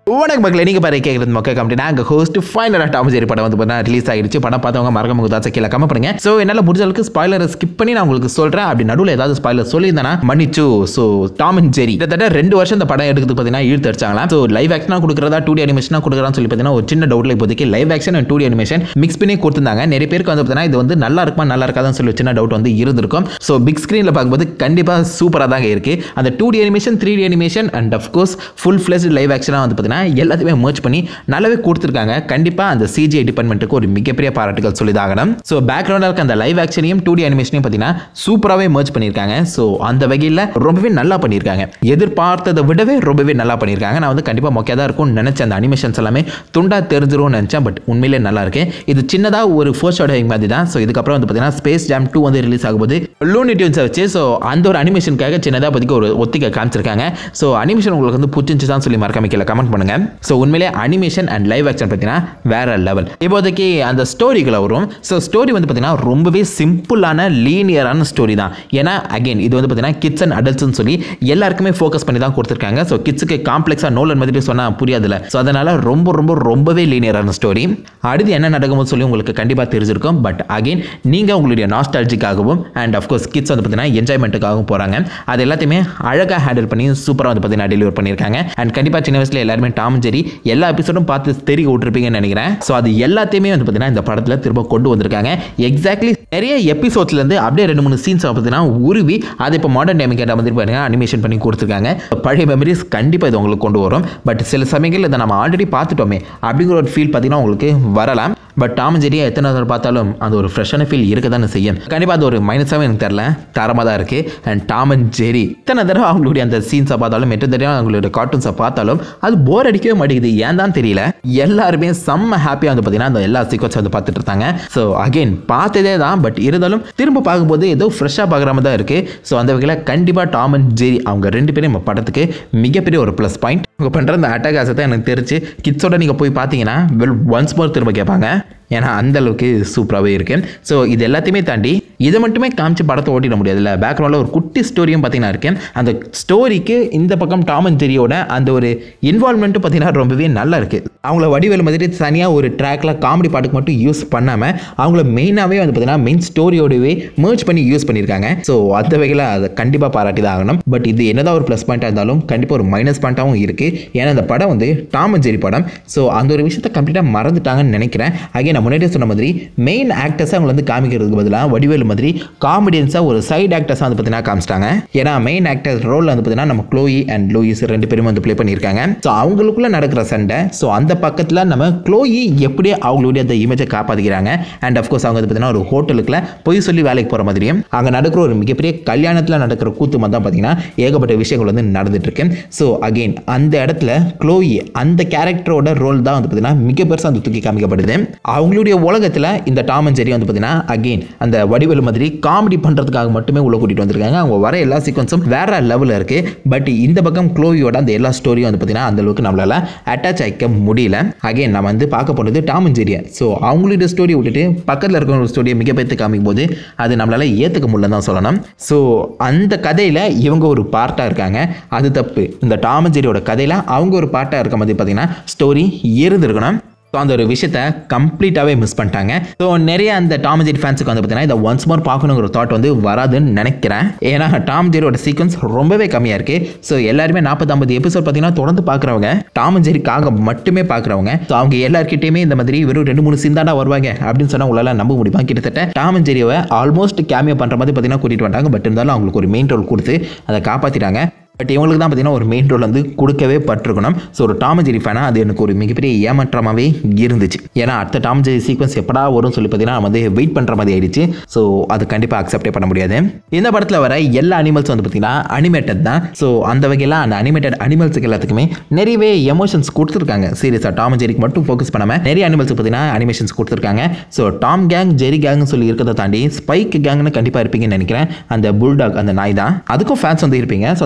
வணக்கம் மக்களே நீங்கள் பாரு கேட்குறது மக்கள் கம்பெனி நாங்கள் ஹோஸ்ட் ஃபைனலாக டாம் ஜெரி படம் வந்து பார்த்தீங்கன்னா ரிலீஸ் ஆகிடுச்சு படம் பார்த்தவங்க மறக்க முகதாச்ச கீழே கம்ம பண்ணுங்க ஸோ என்னால் முடிஞ்ச அளவுக்கு ஸ்பாய்லரை ஸ்கிப் பண்ணி நான் உங்களுக்கு சொல்கிறேன் அப்படி நடுவில் ஏதாவது ஸ்பாய்லர் சொல்லியிருந்தேன்னா மன்னிச்சு ஸோ டாம் அண்ட் ஜெரி கிட்டத்தட்ட ரெண்டு வருஷம் இந்த படம் எடுக்கிறதுக்கு பார்த்தீங்கன்னா இழுத்து அடிச்சாங்களாம் ஸோ லைவ் ஆக்ஷனாக கொடுக்குறதா டூ டி அனிமேஷனாக கொடுக்குறான்னு சொல்லி பார்த்தீங்கன்னா ஒரு சின்ன டவுட்டில் இப்போதைக்கு live action and two D animation mix பண்ணி கொடுத்துருந்தாங்க நிறைய பேருக்கு வந்து பார்த்தீங்கன்னா இது வந்து நல்லா இருக்குமா நல்லா இருக்காதுன்னு சொல்லி ஒரு சின்ன டவுட் வந்து இருந்திருக்கும் ஸோ பிக் ஸ்க்ரீனில் பார்க்கும்போது கண்டிப்பாக சூப்பராக தாங்க இருக்குது அந்த two D animation three D animation and of course full fledge live ஆக்ஷனாக வந்து பார்த்தீங்கன்னா எல்லாத்தையுமே merge பண்ணி நல்லாவே கொடுத்துருக்காங்க கண்டிப்பாக அந்த சிஜிஐ டிபார்ட்மெண்ட்டுக்கு ஒரு மிகப்பெரிய பாராட்டுகள் சொல்லிதாகணும் ஸோ பேக்ரவுண்டில் இருக்க அந்த லைவ் ஆக்ஷனையும் டூ டி அனிமேஷனையும் பார்த்தீங்கன்னா சூப்பராகவே merge பண்ணியிருக்காங்க ஸோ அந்த வகையில் ரொம்பவே நல்லா பண்ணியிருக்காங்க எதிர்பார்த்ததை விடவே ரொம்பவே நல்லா பண்ணியிருக்காங்க நான் வந்து கண்டிப்பாக மொக்கையாக தான் இருக்கும்னு நினச்சேன் அந்த அனிமேஷன்ஸ் எல்லாமே துண்டா தெரிஞ்சிரும்னு நினச்சேன் பட் உண்மையிலே நல்லா இருக்கு இது சின்னதாக ஒரு ஃபர்ஸ்ட் ஷாடோவிங் மாதிரி தான் ஸோ இதுக்கப்புறம் வந்து பார்த்தீங்கன்னா ஸ்பேஸ் ஜாம் டூ வந்து ரிலீஸ் ஆகும்போது லூனி டியூன்ஸை வச்சு ஸோ அந்த ஒரு அனிமேஷனுக்காக சின்னதாக பற்றிக்கு ஒரு ஒத்திகை காமிச்சிருக்காங்க ஸோ அனிமேஷன் உங்களுக்கு வந்து பிடிச்சிருந்துச்சு தான் சொல்லி மறக்காம கீழே கமெண்ட் பண்ணுங்க ஸோ உண்மையிலே அனிமேஷன் அண்ட் லைவ் ஆக்ஷன் பார்த்தீங்கன்னா வேற லெவல் இப்போதைக்கு அந்த ஸ்டோரிகளை வரும் ஸோ ஸ்டோரி வந்து பார்த்தீங்கன்னா ரொம்பவே சிம்பிளான லீனியரான ஸ்டோரி தான் ஏன்னா அகைன் இது வந்து பார்த்தீங்கன்னா கிட்ஸ் அண்ட் அடல்ட்ஸ்னு சொல்லி எல்லாருக்குமே ஃபோக்கஸ் பண்ணி தான் கொடுத்துருக்காங்க ஸோ கிட்ஸுக்கு காம்ப்ளெக்ஸாக நோலன் மாதிரி சொன்னால் புரியாதுல ஸோ அதனால ரொம்ப ரொம்ப ரொம்பவே லீனியரான ஸ்டோரி அடுத்து என்ன நடக்கும்னு சொல்லி உங்களுக்கு கண்டிப்பாக தெரிஞ்சிருக்கும் பட் அகைன் நீங்கள் உங்களுடைய நாஸ்டாலஜிக்காகவும் அண்ட் அஃப்கோர்ஸ் கிட்ஸ் வந்து பார்த்தீங்கன்னா என்ஜாய்மெண்ட்டுக்காகவும் போகிறாங்க அது எல்லாத்தையுமே அழகாக ஹேண்டில் பண்ணி சூப்பராக வந்து பார்த்தீங்கன்னா டெலிவர் பண்ணியிருக்காங்க அண்ட் கண்டிப்பாக சின்ன வயசில் எல்லாருமே டாம் ஜெரி எல்லா எபிசோடும் பார்த்து தெரிய விட்டுருப்பீங்கன்னு நினைக்கிறேன் ஸோ அது எல்லாத்தையுமே வந்து பார்த்தீங்கன்னா இந்த படத்தில் திரும்ப கொண்டு வந்திருக்காங்க எக்ஸாக்ட்லி நிறைய எபிசோட்ஸ்லேருந்து அப்படியே ரெண்டு மூணு சீன்ஸ் பார்த்தீங்கன்னா உருவி அதை இப்போ மாடர்ன் டைமுக்கு ஏற்ற மாதிரி பாருங்க அனிமேஷன் பண்ணி கொடுத்துருக்காங்க பழைய மெமரிஸ் கண்டிப்பாக இது உங்களுக்கு கொண்டு வரும் பட் சில சமயங்கள் இதை நம்ம ஆல்ரெடி பார்த்துட்டோமே அப்படிங்கிற ஒரு ஃபீல் பார்த்தீங்கன்னா உங்களுக்கு வரலாம் பட் டாம் ஜெரியா எத்தனை தடவை பார்த்தாலும் அந்த ஒரு ஃப்ரெஷ்ஷான ஃபீல் இருக்க தானே செய்யும் கண்டிப்பாக அது ஒரு மைனஸாகவே எனக்கு தெரில தரமாக தான் இருக்குது அண்ட் டாம் அண்ட் ஜெரி இத்தனை தடவை அவங்களுடைய அந்த சீன்ஸை பார்த்தாலும் எட்டு தடவை அவங்களுடைய கார்ட்டூன்ஸை பார்த்தாலும் அது போர் அடிக்கவே மாட்டேங்குது ஏன் தான் தெரியல எல்லாருமே செம்ம ஹாப்பியாக வந்து பார்த்தீங்கன்னா அந்த எல்லா சீக்வன்ஸ் வந்து பார்த்துட்டு இருந்தாங்க ஸோ அகைன் பார்த்ததே தான் பட் இருந்தாலும் திரும்ப பார்க்கும்போது ஏதோ ஃப்ரெஷ்ஷாக பார்க்குற மாதிரி தான் இருக்குது ஸோ அந்த வகையில் கண்டிப்பாக டாம் அண்ட் ஜெரி அவங்க ரெண்டு பேரும் நம்ம படத்துக்கு மிகப்பெரிய ஒரு ப்ளஸ் பாயிண்ட் அவங்க பண்ணுற அந்த அட்டகாசத்தை எனக்கு தெரிஞ்சு கிட்ஸோட நீங்கள் போய் பார்த்தீங்கன்னா வெல் ஒன்ஸ் மோர் திரும்ப கேட்பாங்க ஏன்னா அந்த அளவுக்கு சூப்பராகவே இருக்கு ஸோ இது எல்லாத்தையுமே தாண்டி இதை மட்டுமே காமிச்சு படத்தை ஓட்டிட முடியாதுல்ல பேக்ரவுண்டில் ஒரு குட்டி ஸ்டோரியும் பார்த்தீங்கன்னா இருக்கேன் அந்த ஸ்டோரிக்கு இந்த பக்கம் டாம் அண்ட் ஜெரியோட அந்த ஒரு இன்வால்மெண்ட்டும் பார்த்தீங்கன்னா ரொம்பவே நல்லா இருக்குது அவங்கள வடிவேல் மாதிரி தனியாக ஒரு ட்ராக்ல காமெடி பாட்டுக்கு மட்டும் யூஸ் பண்ணாமல் அவங்கள மெயினாகவே வந்து பார்த்தீங்கன்னா மெயின் ஸ்டோரியோடவே merge பண்ணி யூஸ் பண்ணியிருக்காங்க ஸோ அந்த வகையில் அதை கண்டிப்பாக பாராட்டி தான் ஆகணும் பட் இது என்னதான் ஒரு ப்ளஸ் பாயிண்ட்டாக இருந்தாலும் கண்டிப்பாக ஒரு மைனஸ் பாயிண்ட்டாகவும் இருக்குது ஏன்னா இந்த படம் வந்து டாம் அண்ட் ஜெரி படம் ஸோ அந்த ஒரு விஷயத்தை கம்ப்ளீட்டாக மறந்துட்டாங்கன்னு நினைக்கிறேன் அகைன் நான் முன்னாடியே சொன்ன மாதிரி மெயின் ஆக்டர்ஸை அவங்களை வந்து காமிக்கிறதுக்கு பதிலாக வடிவேல் மாதிரி காமெடியன்ஸாக ஒரு சைடு ஆக்டர்ஸாக வந்து பார்த்தீங்கன்னா காமிச்சிட்டாங்க ஏன்னா மெயின் ஆக்டர் ரோல் வந்து பார்த்தீங்கன்னா நம்ம க்ளோயி அண்ட் லூயிஸ் ரெண்டு பேரும் வந்து ப்ளே பண்ணியிருக்காங்க ஸோ அவங்களுக்குள்ள நடக்கிற சண்டை ஸோ அந்த பக்கத்தில் நம்ம க்ளோயி எப்படி அவங்களுடைய அந்த இமேஜை காப்பாற்றிக்கிறாங்க அண்ட் அஃப்கோர்ஸ் அவங்க வந்து பார்த்தீங்கன்னா ஒரு ஹோட்டலுக்குள்ள பொய் சொல்லி வேலைக்கு போகிற மாதிரியும் அங்கே நடக்கிற ஒரு மிகப்பெரிய கல்யாணத்தில் நடக்கிற கூத்து மாதிரி தான் பார்த்தீங்கன்னா ஏகப்பட்ட விஷயங்கள் வந்து நடந்துட்டு இருக்கு ஸோ அகெயின் அந்த இடத்துல க்ளோயி அந்த கேரக்டரோட ரோல் தான் வந்து பார்த்தீங்கன்னா மிக பெருசாக அந்த தூக்கி காமிக்கப்படுது அவங்களுடைய உலகத்தில் இந்த டாம் அண்ட் ஜெரி வந்து பார்த்தீங்கன்னா அகெயின் அந்த வடிவேல் மாதிரி காமெடி பண்ணுறதுக்காக மட்டுமே உள்ள கூட்டிகிட்டு வந்திருக்காங்க அவங்க வர எல்லா சீக்வன்ஸும் வேற லெவலில் இருக்குது பட் இந்த பக்கம் க்ளோவியோட அந்த எல்லா ஸ்டோரியும் வந்து பார்த்தீங்கன்னா அந்த அளவுக்கு நம்மளால அட்டாச் ஆகிக்க முடியல அகைன் நம்ம வந்து பார்க்க போனது டாம் அண்ட் ஜெரியா ஸோ அவங்களுடைய ஸ்டோரி விட்டுட்டு பக்கத்தில் இருக்கிற ஒரு ஸ்டோரியை மிக பெற்று காமிக்கும் போது அது நம்மளால ஏற்றுக்க முடியல தான் சொல்லணும் ஸோ அந்த கதையில் இவங்க ஒரு பார்ட்டாக இருக்காங்க அது தப்பு இந்த டாம் அண்ட் ஜெரியோட கதையில் அவங்க ஒரு பார்ட்டாக இருக்க மாதிரி பார்த்தீங்கன்னா ஸ்டோரி இருந்திருக்கணும் ஸோ அந்த ஒரு விஷயத்த கம்ப்ளீட்டாகவே மிஸ் பண்ணிட்டாங்க ஸோ நிறைய அந்த டாம் ஜெரி ஃபேன்ஸுக்கு வந்து பார்த்தீங்கன்னா இதை ஒன்ஸ் மோர் பார்க்கணுங்கிற தாட் வந்து வராதுன்னு நினைக்கிறேன் ஏன்னா டாம் ஜெரியோட சீக்வன்ஸ் ரொம்பவே கம்மியாக இருக்குது ஸோ எல்லாருமே நாற்பத்தம்பது எபிசோட் பார்த்தீங்கன்னா தொடர்ந்து பார்க்குறவங்க டாம் ஜெரிக்காக மட்டுமே பார்க்குறவங்க ஸோ அவங்க எல்லாருக்கிட்டையுமே இந்த மாதிரி வெறும் ரெண்டு மூணு சீன் தாண்டா வருவாங்க அப்படின்னு சொன்னால் உங்களால் நம்ப முடியுமா கிட்டத்தட்ட டாம் ஜெரியோவை ஆல்மோஸ்ட் கேமியோ பண்ணுற மாதிரி பார்த்தீங்கன்னா கூட்டிகிட்டு வந்தாங்க பட் இருந்தாலும் அவங்களுக்கு ஒரு மெயின் ரோல் கொடுத்து அதை காப்பாற்றிட்டாங்க பட் இவங்களுக்கு தான் பார்த்தீங்கன்னா ஒரு மெயின் ரோல் வந்து கொடுக்கவே பட்டிருக்கணும் ஸோ ஒரு டாம் ஜெரி ஃபேனாக அது எனக்கு ஒரு மிகப்பெரிய ஏமாற்றமாகவே இருந்துச்சு ஏன்னா அடுத்த டாம் ஜெரி சீக்வன்ஸ் எப்படா வரும்னு சொல்லி பார்த்தீங்கன்னா நம்ம வந்து வெயிட் பண்ணுற மாதிரி ஆயிடுச்சு ஸோ அது கண்டிப்பாக அக்செப்டே பண்ண முடியாது இந்த படத்தில் வர எல்லா அனிமல்ஸ் வந்து பார்த்தீங்கன்னா அனிமேட்டட் தான் ஸோ அந்த வகையில் அந்த அனிமேட்டட் அனிமல்ஸுக்கு எல்லாத்துக்குமே நிறையவே எமோஷன்ஸ் கொடுத்துருக்காங்க சீரியஸாக டாம் ஜெரிக்கு மட்டும் ஃபோக்கஸ் பண்ணாமல் நிறைய அனிமல்ஸ் பார்த்தீங்கன்னா அனிமேஷன்ஸ் கொடுத்துருக்காங்க ஸோ டாம் கேங் ஜெரி கேங்னு சொல்லி இருக்கிறத தாண்டி ஸ்பைக் கேங்னு கண்டிப்பாக இருப்பீங்கன்னு நினைக்கிறேன் அந்த புல்டாக் அந்த நாய் தான் அதுக்கும் ஃபேன்ஸ் வந்து இருப்பீங்க ஸோ அந்த நாயும்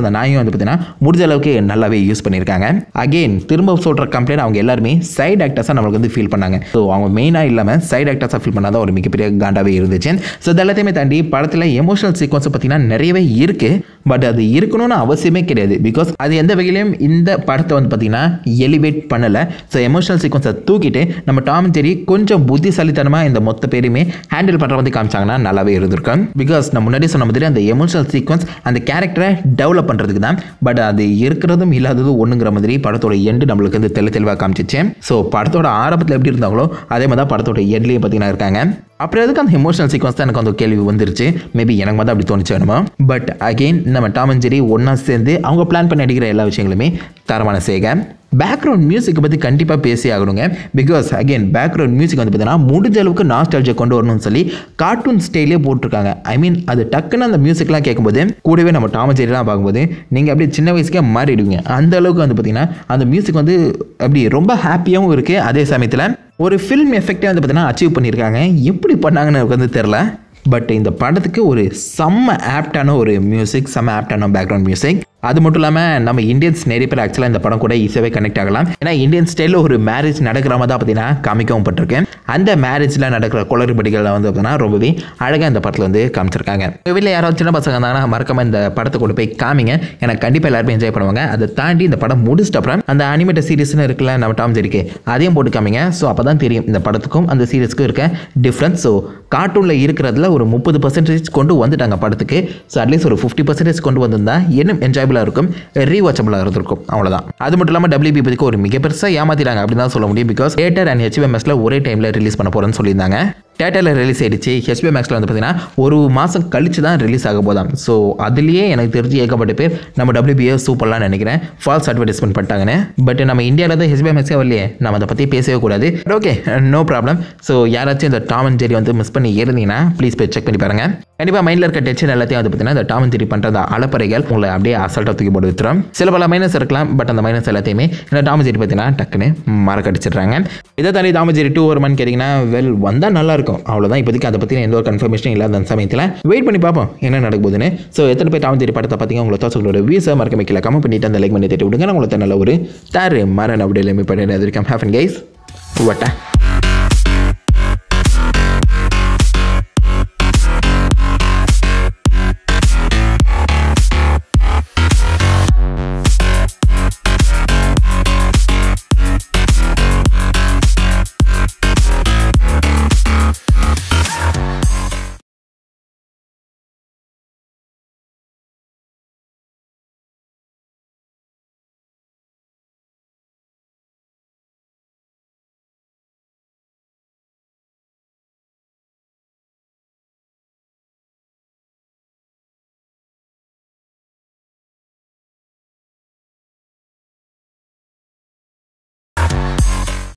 வந்து பார்த்தீங்கன்னா முடிஞ்ச அளவுக்கு நல்லாவே யூஸ் பண்ணியிருக்காங்க அகெயின் திரும்ப சொல்கிற கம்ப்ளைண்ட் அவங்க எல்லாருமே சைடு ஆக்டர்ஸாக நம்மளுக்கு வந்து ஃபீல் பண்ணாங்க ஸோ அவங்க மெயினாக இல்லாமல் சைடு ஆக்டர்ஸாக ஃபீல் பண்ணாதான் ஒரு மிகப்பெரிய காண்டாவே இருந்துச்சு ஸோ இது எல்லாத்தையுமே தாண்டி படத்தில் எமோஷனல் சீக்வன்ஸ் பார்த்தீங்கன்னா நிறையவே இருக்குது பட் அது இருக்கணும்னு அவசியமே கிடையாது பிகாஸ் அது எந்த வகையிலையும் இந்த படத்தை வந்து பார்த்தீங்கன்னா எலிவேட் பண்ணலை ஸோ எமோஷனல் சீக்வன்ஸை தூக்கிட்டு நம்ம டாம் ஜெரி கொஞ்சம் புத்திசாலித்தனமாக இந்த மொத்த பேருமே ஹேண்டில் பண்ணுற வந்து காமிச்சாங்கன்னா நல்லாவே இருந்திருக்கும் பிகாஸ் நான் முன்னாடி சொன்ன மாதிரி அந்த எமோஷனல் சீக்வன்ஸ் அந்த கேரக்டரை டெவலப் பண்ணுறதுக்கு தான் பட் அது இருக்கிறதும் இல்லாததும் ஒன்றுங்கிற மாதிரி படத்தோட எண்டு நம்மளுக்கு வந்து தெளி தெளிவாக காமிச்சிச்சு ஸோ படத்தோட ஆரம்பத்தில் எப்படி இருந்தாங்களோ அதே மாதிரி தான் படத்தோட எண்ட்லேயும் பார்த்தீங்கன்னா இருக்காங்க அப்புறம் எதுக்கு அந்த எமோஷனல் சீக்வன்ஸ் தான் எனக்கு அந்த கேள்வி வந்துருச்சு மேபி எனக்கு மட்டும் அப்படி தோணுச்சு வேணுமா பட் அகெயின் நம்ம டாம் அண்ட் ஜெரி ஒன்றா சேர்ந்து அவங்க பிளான் பண்ணி அடிக்கிற எல்லா விஷயங்களுமே தரமான சேக பேக்ரவுண்ட் மியூசிக்கை பற்றி கண்டிப்பாக பேசி ஆகணுங்க பிகாஸ் அகைன் பேக்ரவுண்ட் மியூசிக் வந்து பார்த்தீங்கன்னா முடிஞ்ச அளவுக்கு நாஸ்டாலஜியை கொண்டு வரணும்னு சொல்லி கார்ட்டூன் ஸ்டைலே போட்டிருக்காங்க ஐ மீன் அது டக்குன்னு அந்த மியூசிக்லாம் கேட்கும்போது கூடவே நம்ம டாம ஜெரிலாம் பார்க்கும்போது நீங்கள் அப்படியே சின்ன வயசுக்கே மாறிடுவீங்க அந்த அளவுக்கு வந்து பார்த்தீங்கன்னா அந்த மியூசிக் வந்து அப்படி ரொம்ப ஹாப்பியாகவும் இருக்குது அதே சமயத்தில் ஒரு ஃபில்ம் எஃபெக்டே வந்து பார்த்தீங்கன்னா அச்சீவ் பண்ணியிருக்காங்க எப்படி பண்ணாங்கன்னு எனக்கு வந்து தெரில பட் இந்த படத்துக்கு ஒரு செம்ம ஆப்டான ஒரு மியூசிக் செம்ம ஆப்டான பேக்ரவுண்ட் மியூசிக் அது மட்டும் இல்லாமல் நம்ம இந்தியன்ஸ் நிறைய பேர் ஆக்சுவலாக இந்த படம் கூட ஈஸியாகவே கனெக்ட் ஆகலாம் ஏன்னா இந்தியன் ஸ்டைலில் ஒரு மேரேஜ் நடக்கிற மாதிரி தான் பார்த்தீங்கன்னா காமிக்கவும் பட்டிருக்கேன் அந்த மேரேஜில் நடக்கிற குளறுபடிகளை வந்து பார்த்தீங்கன்னா ரொம்பவே அழகாக இந்த படத்தில் வந்து காமிச்சிருக்காங்க வீட்டில் யாராவது சின்ன பசங்க இருந்தாங்கன்னா மறக்காம இந்த படத்தை கொண்டு போய் காமிங்க ஏன்னா கண்டிப்பாக எல்லாருமே என்ஜாய் பண்ணுவாங்க அதை தாண்டி இந்த படம் முடிச்சிட்ட அப்புறம் அந்த அனிமேட்டட் சீரிஸ்னு இருக்குல்ல நம்ம டாம் ஜெரிக்கு அதையும் போட்டு காமிங்க ஸோ அப்போ தான் தெரியும் இந்த படத்துக்கும் அந்த சீரிஸ்க்கும் இருக்க டிஃப்ரென்ஸ் ஸோ கார்ட்டூனில் இருக்கிறதுல ஒரு முப்பது பர்சன்டேஜ் கொண்டு வந்துட்டாங்க படத்துக்கு ஸோ அட்லீஸ்ட் ஒரு ஃபிஃப்டி பர்சன்டேஜ் கொண்டு வந்திருந்தா இன்னும் என்ஜாயபிளாக இருக்கும் ரீவாச்சபிளாக இருந்திருக்கும் அவ்வளோதான் அது மட்டும் இல்லாமல் டபிள்யூபி பற்றிக்கு ஒரு மிக பெருசாக ஏமாத்திட்டாங்க அப்படின்னு தான் சொல்ல முடியும் பிகாஸ் தேட்டர் அண்ட் ஹெச்எம்எஸ்ல ஒரே டைமில் ரிலீஸ் பண்ண போகிறேன்னு சொல்லியிருந்தாங்க தேட்டரில் ரிலீஸ் ஆயிடுச்சு ஹெச்பி மேக்ஸில் வந்து பார்த்தீங்கன்னா ஒரு மாதம் கழிச்சு தான் ரிலீஸ் ஆக போதாம் ஸோ அதுலேயே எனக்கு தெரிஞ்சு ஏகப்பட்ட பேர் நம்ம டபிள்யூபிஏ சூப்பர்லாம் நினைக்கிறேன் ஃபால்ஸ் அட்வர்டைஸ்மெண்ட் பண்ணிட்டாங்கன்னு பட் நம்ம இந்தியாவில் தான் ஹெச்பி மேக்ஸே வரலையே நம்ம அதை பற்றி பேசவே கூடாது ஓகே நோ ப்ராப்ளம் ஸோ யாராச்சும் இந்த டாம் அண்ட் ஜெரி வந்து மிஸ் பண்ணி இருந்தீங்கன்னா ப்ளீஸ் போய் செக் பண்ணி பாருங்க கண்டிப்பாக மைண்டில் இருக்க டென்ஷன் எல்லாத்தையும் வந்து பார்த்தீங்கன்னா இந்த டாம் அண்ட் ஜெரி பண்ணுற அந்த அலப்பறைகள் உங்களை அப்படியே அசால்ட்டாக தூக்கி போட்டு வித்துரும் சில பல மைனஸ் இருக்கலாம் பட் அந்த மைனஸ் எல்லாத்தையுமே இந்த டாம் அண்ட் ஜெரி பார்த்தீங்கன்னா டக்குன்னு மறக்கடிச்சிடுறாங்க இதை தாண்டி டாம் அண்ட் ஜெரி டூ வருமான்னு கேட்டிங்கன்னா வெல் வந்தால் நல்லா இருக்கும் அவ்வளோதான் இப்போதைக்கு அதை பற்றி எந்த ஒரு கன்ஃபர்மேஷனும் இல்லாத அந்த சமயத்தில் வெயிட் பண்ணி பார்ப்போம் என்ன நடக்க போகுதுன்னு ஸோ எத்தனை பேர் டாம் ஜெரி படத்தை பார்த்தீங்க உங்களை தோசங்களோட வீசா மறக்க வைக்கல கமெண்ட் பண்ணிட்டு அந்த லைக் பண்ணி தட்டி விடுங்க நான் உங்களுக்கு நல்ல ஒரு தாரு மரண அப்படி எல்லாமே பண்ணி அது வரைக்கும் ஹேஃபன் கைஸ் வட்டா